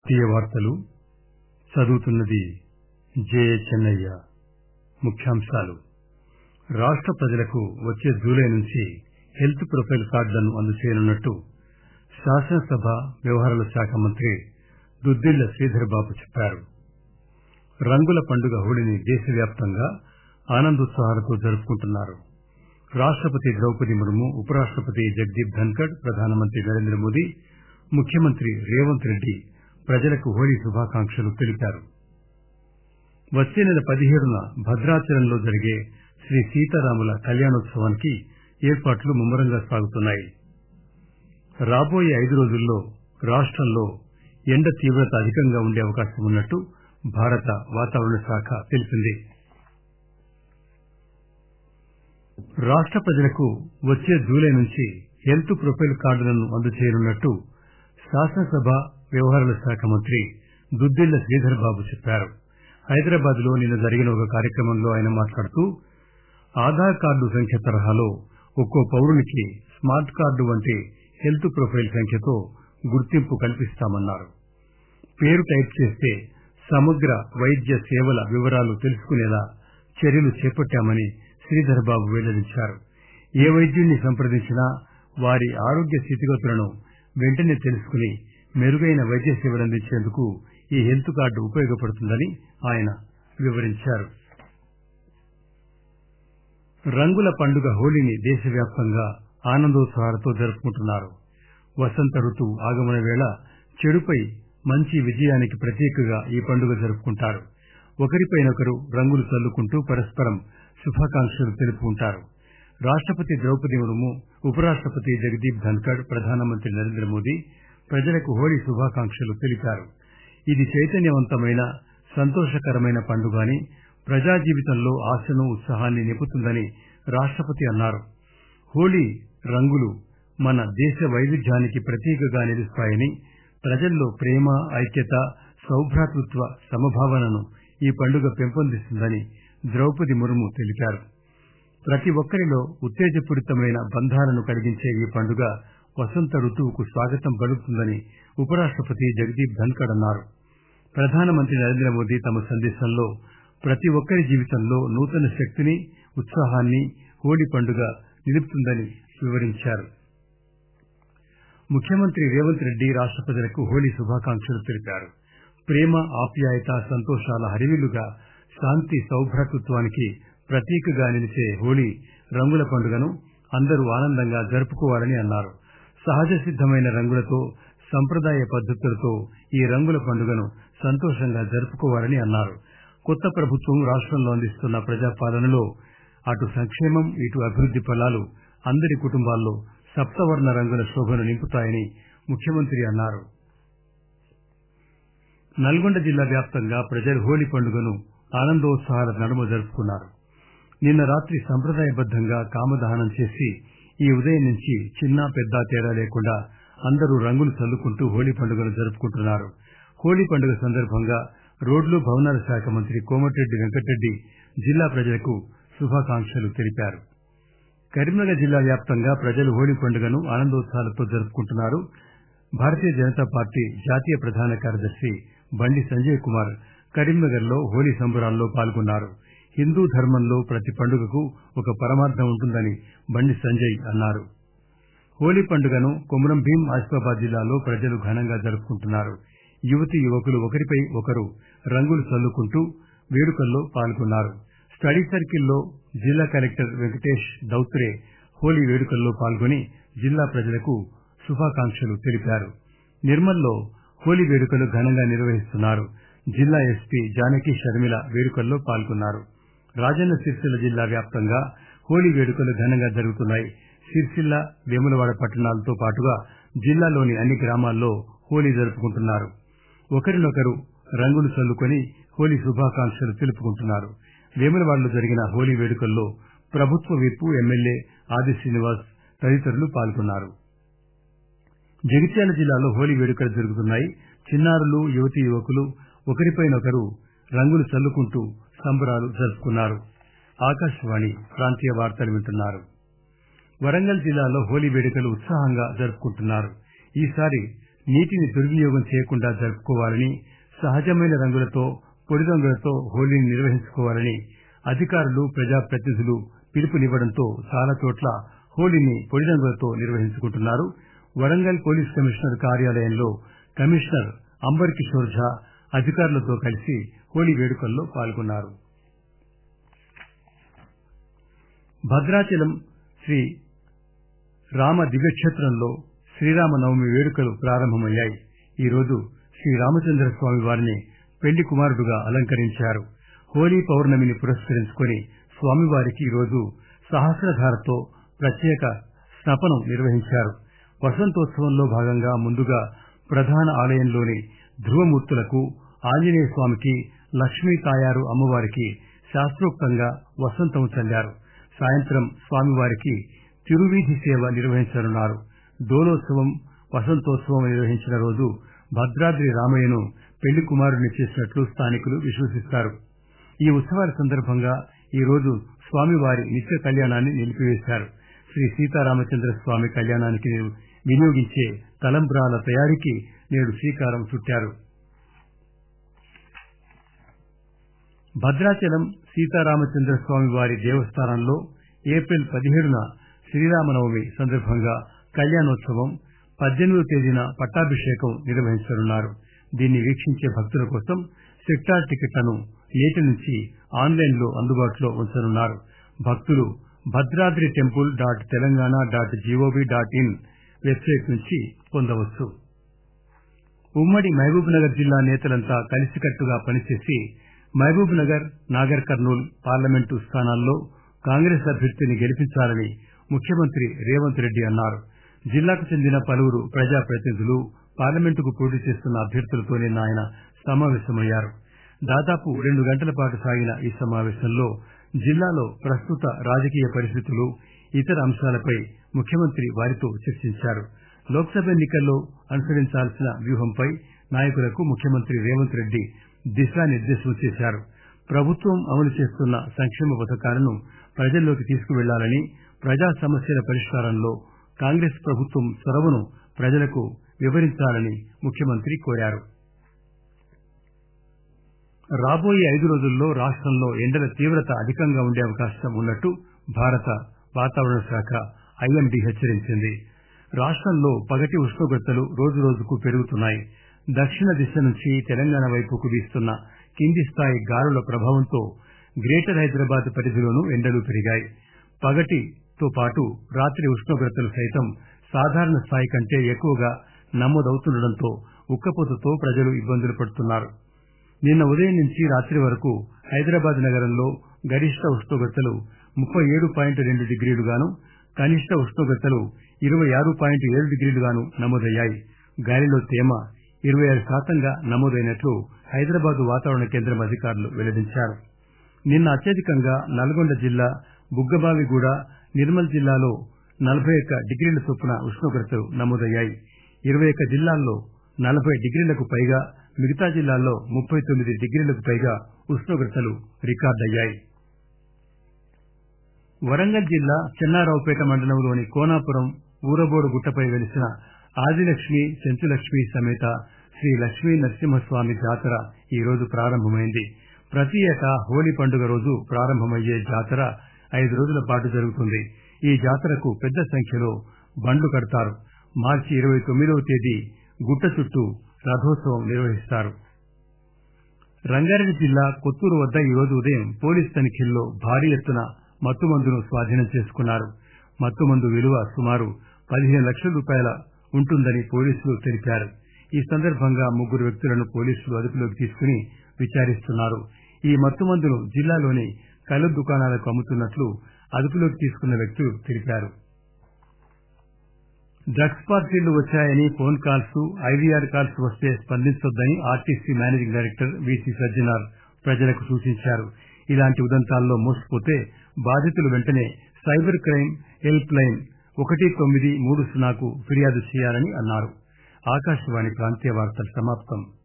జాతీయ వార్తలు చదువుతున్నది జయ చెన్నయ్య ముఖ్యాంశాలు రాష్ట ప్రజలకు వచ్చే జూలై నుంచి హెల్త్ ప్రొఫైల్ కార్డులను అందజేయనున్నట్టు శాసనసభ వ్యవహారాల శాఖ మంత్రి దుద్దిళ్ల శ్రీధర్ బాబు చెప్పారు రంగుల పండుగ హోళీని దేశవ్యాప్తంగా ఆనందోత్సాహాలతో జరుపుకుంటున్నారు రాష్టపతి ద్రౌపది ముర్ము ఉపరాష్టపతి జగదీప్ ధన్కడ్ ప్రధానమంత్రి నరేంద్ర మోదీ ముఖ్యమంత్రి రేవంత్ రెడ్డి ప్రజలకు హోళీ శుభాకాంక్షలు తెలిపారు వచ్చే నెల పదిహేడున భద్రాచలంలో జరిగే శ్రీ సీతారాముల కళ్యాణోత్సవానికి ఏర్పాట్లు ముమ్మరంగా సాగుతున్నాయి రాబోయే ఐదు రోజుల్లో రాష్టంలో ఎండ తీవ్రత అధికంగా ఉండే అవకాశం ఉన్నట్టు భారత వాతావరణ శాఖ తెలిపింది రాష్ట ప్రజలకు వచ్చే జూలై నుంచి హెల్త్ ప్రొఫైల్ కార్డులను అందజేయనున్నట్టు శాసనసభ వ్యవహారాల శాఖ మంత్రి దుద్దిళ్ల శ్రీధర్ బాబు చెప్పారు హైదరాబాద్ లో నిన్న జరిగిన ఒక కార్యక్రమంలో ఆయన మాట్లాడుతూ ఆధార్ కార్డు సంఖ్య తరహాలో ఒక్కో పౌరునికి స్మార్ట్ కార్డు వంటి హెల్త్ ప్రొఫైల్ సంఖ్యతో గుర్తింపు కల్పిస్తామన్నారు పేరు టైప్ చేస్తే సమగ్ర వైద్య సేవల వివరాలు తెలుసుకునేలా చర్యలు చేపట్టామని శ్రీధర్ బాబు వెల్లడించారు ఏ వైద్యుడిని సంప్రదించినా వారి ఆరోగ్య స్థితిగతులను వెంటనే తెలుసుకుని మెరుగైన వైద్య సేవలు అందించేందుకు ఈ హెల్త్ కార్డు ఉపయోగపడుతుందని ఆయన వివరించారు రంగుల పండుగ హోళీని దేశవ్యాప్తంగా ఆనందోత్సాహాలతో జరుపుకుంటున్నారు వసంత ఋతువు ఆగమన వేళ చెడుపై మంచి విజయానికి ప్రతీకగా ఈ పండుగ జరుపుకుంటారు ఒకరిపైనొకరు రంగులు చల్లుకుంటూ పరస్పరం శుభాకాంక్షలు తెలుపుకుంటారు రాష్టపతి ద్రౌపది ముర్ము ఉపరాష్టపతి జగదీప్ ధన్కడ్ ప్రధానమంత్రి నరేంద్ర మోదీ ప్రజలకు హోళీ శుభాకాంక్షలు తెలిపారు ఇది చైతన్యవంతమైన సంతోషకరమైన పండుగ అని ప్రజా జీవితంలో ఆశను ఉత్సాహాన్ని నింపుతుందని రాష్టపతి అన్నారు హోళీ రంగులు మన దేశ వైవిధ్యానికి ప్రతీకగా నిలుస్తాయని ప్రజల్లో ప్రేమ ఐక్యత సౌభ్రాతృత్వ సమభావనను ఈ పండుగ పెంపొందిస్తుందని ద్రౌపది ముర్ము తెలిపారు ప్రతి ఒక్కరిలో ఉత్తేజపూరితమైన బంధాలను కలిగించే ఈ పండుగ వసంత ఋతువుకు స్వాగతం పలుకుతుందని ఉపరాష్టపతి జగదీప్ ధన్కడ్ అన్నారు ప్రధానమంత్రి నరేంద్ర మోదీ తమ సందేశంలో ప్రతి ఒక్కరి జీవితంలో నూతన శక్తిని ఉత్సాహాన్ని హోళీ పండుగ నిలుపుతుందని వివరించారు ముఖ్యమంత్రి రేవంత్ రెడ్డి రాష్ట ప్రజలకు హోళీ శుభాకాంక్షలు తెలిపారు ప్రేమ ఆప్యాయత సంతోషాల హరివిల్లుగా శాంతి సౌభ్రాతృత్వానికి ప్రతీకగా నిలిచే హోళీ రంగుల పండుగను అందరూ ఆనందంగా జరుపుకోవాలని అన్నారు సహజ సిద్దమైన రంగులతో సంప్రదాయ పద్దతులతో ఈ రంగుల పండుగను సంతోషంగా జరుపుకోవాలని అన్నారు కొత్త ప్రభుత్వం రాష్టంలో అందిస్తున్న ప్రజాపాలనలో అటు సంక్షేమం ఇటు అభివృద్ది ఫలాలు అందరి కుటుంబాల్లో సప్తవర్ణ రంగుల శోభను నింపుతాయని ముఖ్యమంత్రి అన్నారు నల్గొండ జిల్లా వ్యాప్తంగా ప్రజలు హోళీ పండుగను ఆనందోత్సాహాల నడుమ జరుపుకున్నారు నిన్న రాత్రి సంప్రదాయబద్దంగా కామదహనం చేసి ఈ ఉదయం నుంచి చిన్న పెద్ద తేడా లేకుండా అందరూ రంగులు చల్లుకుంటూ హోళీ పండుగను జరుపుకుంటున్నారు హోళీ పండుగ సందర్భంగా రోడ్లు భవనాల శాఖ మంత్రి కోమటిరెడ్డి వెంకటరెడ్డి జిల్లా ప్రజలకు శుభాకాంక్షలు తెలిపారు కరీంనగర్ జిల్లా వ్యాప్తంగా ప్రజలు హోళీ పండుగను ఆనందోత్సాహాలతో జరుపుకుంటున్నారు భారతీయ జనతా పార్టీ జాతీయ ప్రధాన కార్యదర్శి బండి సంజయ్ కుమార్ కరీంనగర్ లో హోళీ సంబరాల్లో పాల్గొన్నారు హిందూ ధర్మంలో ప్రతి పండుగకు ఒక పరమార్థం ఉంటుందని బండి సంజయ్ అన్నారు హోళీ పండుగను కొమురం భీం ఆసిఫాబాద్ జిల్లాలో ప్రజలు ఘనంగా జరుపుకుంటున్నారు యువతి యువకులు ఒకరిపై ఒకరు రంగులు చల్లుకుంటూ వేడుకల్లో పాల్గొన్నారు స్టడీ సర్కిల్లో జిల్లా కలెక్టర్ వెంకటేష్ దౌత్రే హోళీ వేడుకల్లో పాల్గొని జిల్లా ప్రజలకు శుభాకాంక్షలు తెలిపారు నిర్మల్లో హోళీ వేడుకలు ఘనంగా నిర్వహిస్తున్నారు జిల్లా ఎస్పీ జానకి షర్మిల వేడుకల్లో పాల్గొన్నారు రాజన్న సిరిసిల్ల జిల్లా వ్యాప్తంగా హోళీ వేడుకలు ఘనంగా జరుగుతున్నాయి సిరిసిల్ల వేములవాడ పట్టణాలతో పాటుగా జిల్లాలోని అన్ని గ్రామాల్లో హోళీ జరుపుకుంటున్నారు ఒకరినొకరు రంగులు చల్లుకొని హోళీ శుభాకాంక్షలు తెలుపుకుంటున్నారు వేములవాడలో జరిగిన హోళీ వేడుకల్లో ప్రభుత్వ విప్ ఎమ్మెల్యే ఆది శ్రీనివాస్ తదితరులు పాల్గొన్నారు జగిత్యాల జిల్లాలో హోళీ వేడుకలు జరుగుతున్నాయి చిన్నారులు యువతీ యువకులు ఒకరిపైనొకరు రంగులు చల్లుకుంటూ సంబరాలు జరుపుకున్నారు ఆకాశవాణి ప్రాంతీయ వార్తలు వింటున్నారు వరంగల్ జిల్లాలో హోళీ వేడుకలు ఉత్సాహంగా జరుపుకుంటున్నారు ఈసారి నీటిని దుర్వినియోగం చేయకుండా జరుపుకోవాలని సహజమైన రంగులతో పొడి రంగులతో హోళీని నిర్వహించుకోవాలని అధికారులు ప్రజాప్రతినిధులు పిలుపునివ్వడంతో చాలా చోట్ల హోళీని పొడి రంగులతో నిర్వహించుకుంటున్నారు వరంగల్ పోలీస్ కమిషనర్ కార్యాలయంలో కమిషనర్ అంబర్ కిషోర్ ఝా అధికారులతో కలిసి హోళీ వేడుకల్లో పాల్గొన్నారు భద్రాచలం శ్రీ రామ దివ్యక్షేత్రంలో శ్రీరామనవమి వేడుకలు ప్రారంభమయ్యాయి ఈరోజు శ్రీరామచంద్ర స్వామి వారిని పెళ్లి కుమారుడుగా అలంకరించారు హోలీ పౌర్ణమిని పురస్కరించుకుని స్వామివారికి ఈరోజు సహస్రధారతో ప్రత్యేక స్నపనం నిర్వహించారు వసంతోత్సవంలో భాగంగా ముందుగా ప్రధాన ఆలయంలోని ధ్రువమూర్తులకు ఆంజనేయ స్వామికి లక్ష్మీ తాయారు అమ్మవారికి శాస్త్రోక్తంగా వసంతం చల్లారు సాయంత్రం స్వామివారికి తిరువీధి సేవ నిర్వహించనున్నారు డోలోత్సవం వసంతోత్సవం నిర్వహించిన రోజు భద్రాద్రి రామయ్యను పెళ్లి కుమారుడిని చేసినట్లు స్థానికులు విశ్వసిస్తారు ఈ ఉత్సవాల సందర్భంగా ఈ రోజు స్వామివారి నిత్య కళ్యాణాన్ని నిలిపివేశారు శ్రీ సీతారామచంద్ర స్వామి కళ్యాణానికి వినియోగించే తలంబ్రాల తయారీకి నేడు శ్రీకారం చుట్టారు భద్రాచలం సీతారామచంద్ర స్వామి వారి దేవస్థానంలో ఏప్రిల్ పదిహేడున శ్రీరామనవమి సందర్భంగా కళ్యాణోత్సవం పద్దెనిమిదో తేదీన పట్టాభిషేకం నిర్వహించనున్నారు దీన్ని వీక్షించే భక్తుల కోసం సెక్టార్ టికెట్లను నేటి నుంచి ఆన్లైన్లో అందుబాటులో ఉంచనున్నారు భక్తులు Bhadradri temple dot Telangana dot G O V dot in website నుంచి పొందవచ్చు ఉమ్మడి మహబూబ్ నగర్ జిల్లా నేతలంతా కలిసికట్టుగా పనిచేసి Mahabubnagar Nagarkurnool parliament స్థానాల్లో కాంగ్రెస్ అభ్యర్థిని గెలిపించాలని ముఖ్యమంత్రి రేవంత్ రెడ్డి అన్నారు జిల్లాకు చెందిన పలువురు ప్రజాప్రతినిధులు పార్లమెంటుకు పోటీ చేస్తున్న అభ్యర్థులతో నిన్న ఆయన సమావేశమయ్యారు దాదాపు రెండు గంటల పాటు సాగిన ఈ సమావేశంలో జిల్లాలో ప్రస్తుత రాజకీయ పరిస్థితులు ఇతర అంశాలపై ముఖ్యమంత్రి వారితో చర్చించారు లోక్సభ ఎన్నికల్లో అనుసరించాల్సిన వ్యూహంపై నాయకులకు ముఖ్యమంత్రి రేవంత్ రెడ్డి దిశానిర్దేశం చేశారు ప్రభుత్వం అమలు చేస్తున్న సంక్షేమ పథకాలను ప్రజల్లోకి తీసుకువెళ్లాలని ప్రజా సమస్యల పరిష్కారంలో కాంగ్రెస్ ప్రభుత్వం చొరవను ప్రజలకు వివరించాలని ముఖ్యమంత్రి కోరారు రాబోయే ఐదు రోజుల్లో రాష్టంలో ఎండల తీవ్రత అధికంగా ఉండే అవకాశం ఉన్నట్టు భారత వాతావరణ శాఖ ఐఎండీ హెచ్చరించింది రాష్టంలో పగటి ఉష్ణోగ్రతలు రోజురోజుకు పెరుగుతున్నాయి దక్షిణ దిశ నుంచి తెలంగాణ వైపుకు వీస్తున్న కింది స్థాయి గాలుల ప్రభావంతో గ్రేటర్ హైదరాబాద్ పరిధిలోనూ ఎండలు పెరిగాయి పగటితో పాటు రాత్రి ఉష్ణోగ్రతలు సైతం సాధారణ స్థాయి కంటే ఎక్కువగా నమోదవుతుండటంతో ఉక్కపోతతో ప్రజలు ఇబ్బందులు పడుతున్నారు నిన్న ఉదయం నుంచి రాత్రి వరకు హైదరాబాద్ నగరంలో గరిష్ట ఉష్ణోగ్రతలు ముప్పై ఏడు పాయింట్ రెండు డిగ్రీలుగాను కనిష్ట ఉష్ణోగ్రతలు ఇరవై ఆరు పాయింట్ ఏడు డిగ్రీలుగాను నమోదయ్యాయి గాలిలో తేమ ఇరవై ఆరు శాతంగా నమోదైనట్లు హైదరాబాద్ వాతావరణ కేంద్రం అధికారులు వెల్లడించారు నిన్న అత్యధికంగా నల్గొండ జిల్లా బుగ్గబావిగూడ నిర్మల్ జిల్లాలో నలభై ఒక్క డిగ్రీల చొప్పున ఉష్ణోగ్రతలు నమోదయ్యాయి ఇరవై ఒక్క జిల్లాల్లో నలభై డిగ్రీలకు పైగా మిగతా జిల్లాల్లో ముప్పై తొమ్మిది డిగ్రీలకు పైగా ఉష్ణోగ్రతలు రికార్డయ్యాయి వరంగల్ జిల్లా చెన్నారావుపేట మండలంలోని కోనాపురం ఊరబోడు గుట్టపై వెలిసిన ఆదిలక్ష్మి చెంచులక్ష్మి సమేత శ్రీ లక్ష్మీ నరసింహస్వామి జాతర ఈ రోజు ప్రారంభమైంది ప్రతి ఏటా హోలీ పండుగ రోజు ప్రారంభమయ్యే జాతర ఐదు రోజుల పాటు జరుగుతుంది ఈ జాతరకు పెద్ద సంఖ్యలో బండ్లు కడతారు మార్చి ఇరవై తొమ్మిదవ తేదీ గుట్ట చుట్టూ రథోత్సవం నిర్వహిస్తారు రంగారెడ్డి జిల్లా కొత్తూరు వద్ద ఈరోజు ఉదయం పోలీస్ తనిఖీల్లో భారీ ఎత్తున మత్తుమందును స్వాధీనం చేసుకున్నారు మత్తుమందు విలువ సుమారు పదిహేను లక్షల రూపాయల ఉంటుందని పోలీసులు తెలిపారు ఈ సందర్భంగా ముగ్గురు వ్యక్తులను పోలీసులు అదుపులోకి తీసుకుని విచారిస్తున్నారు ఈ మత్తుమందును జిల్లాలోని కళ్ళు దుకాణాలకు అమ్ముతున్నట్లు అదుపులోకి తీసుకున్న వ్యక్తులు తెలిపారు డ్రగ్స్ పార్టీలు వచ్చాయని ఫోన్ కాల్స్ ఐవీఆర్ కాల్స్ వస్తే స్పందించొద్దని RTC managing director VC Sajjanar ప్రజలకు సూచించారు ఇలాంటి ఉదంతాల్లో మోసపోతే బాధితులు వెంటనే సైబర్ క్రైమ్ హెల్ప్ లైన్ ఒకటి తొమ్మిది మూడు సున్నాకు ఫిర్యాదు చేయాలని అన్నారు ఆకాశవాణి ప్రాంతీయ వార్తలు సమాప్తం